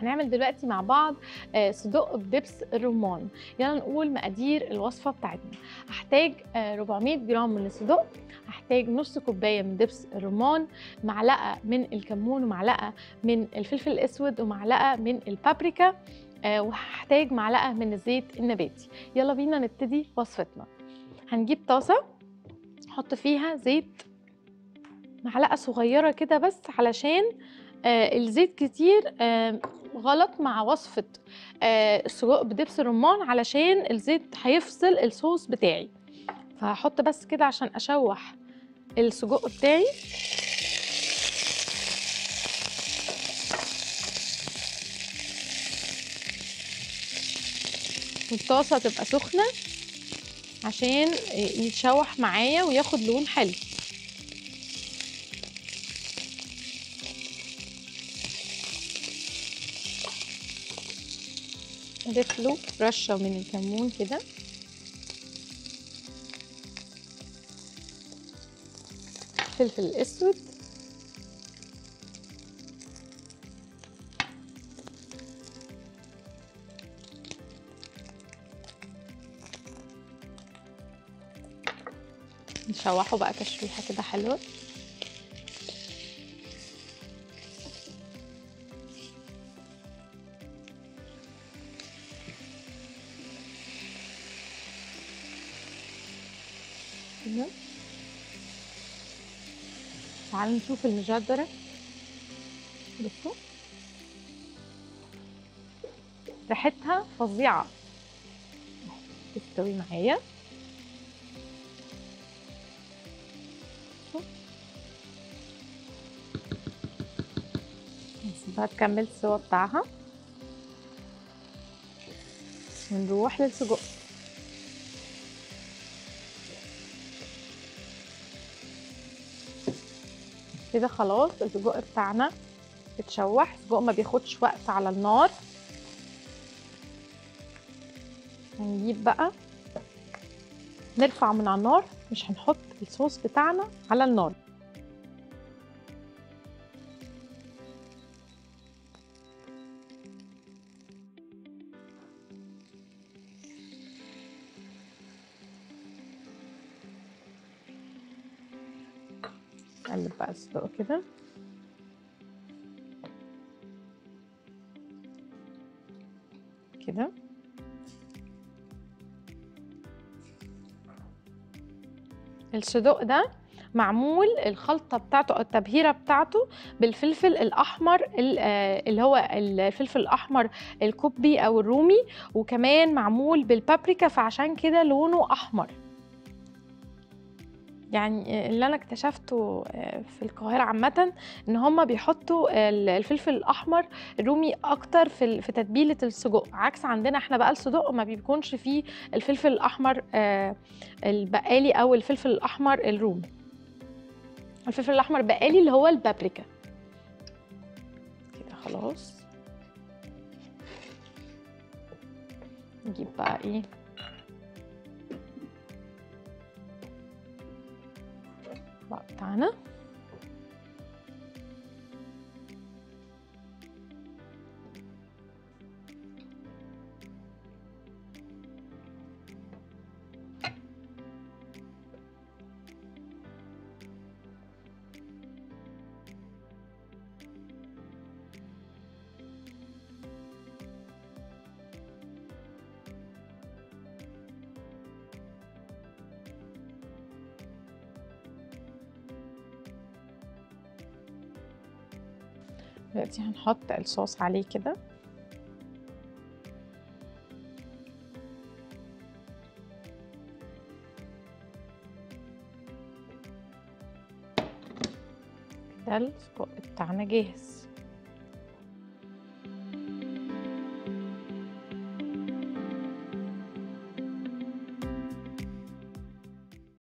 هنعمل دلوقتي مع بعض آه، صدق بدبس الرمان يلا نقول مقادير الوصفه بتاعتنا هحتاج آه، 400 جرام من الصدق هحتاج نص كوبايه من دبس الرمان معلقه من الكمون ومعلقه من الفلفل الاسود ومعلقه من البابريكا آه، وهحتاج معلقه من الزيت النباتي يلا بينا نبتدي وصفتنا هنجيب طاسه نحط فيها زيت معلقه صغيره كده بس علشان آه الزيت كتير آه غلط مع وصفه آه السجق بدبس الرمان علشان الزيت هيفصل الصوص بتاعي فهحط بس كده عشان اشوح السجق بتاعي والطاسه تبقى سخنه عشان يتشوح معايا وياخد لون حلو اضيف له رشه من الكمون كده فلفل اسود نشوحه بقى تشويحه كده حلوه كده تعالوا نشوف المجدرة بصوا ريحتها فظيعة تستوي معايا نسيبها تكمل السوا بتاعها ونروح للسجق كده خلاص السجق بتاعنا اتشوح السجق ما بياخدش وقت على النار هنجيب بقى نرفع من على النار مش هنحط الصوص بتاعنا على النار نقلب بقى الصدق كده كده الصدق ده معمول الخلطة بتاعته أو التبهيرة بتاعته بالفلفل الأحمر ال- آه، اللي هو الفلفل الأحمر الكوبي أو الرومي وكمان معمول بالبابريكا فعشان كده لونه أحمر يعني اللي انا اكتشفته في القاهره عامه ان هم بيحطوا الفلفل الاحمر الرومي اكتر في ال- في تتبيله السجق عكس عندنا احنا بقى السجق ما بيكونش فيه الفلفل الاحمر آه، البقالي او الفلفل الاحمر الرومي الفلفل الاحمر بقالي اللي هو البابريكا كده خلاص نجيب بقى ايه الطبق بتاعنا دلوقتي هنحط الصوص عليه كده كده السجق بتاعنا جاهز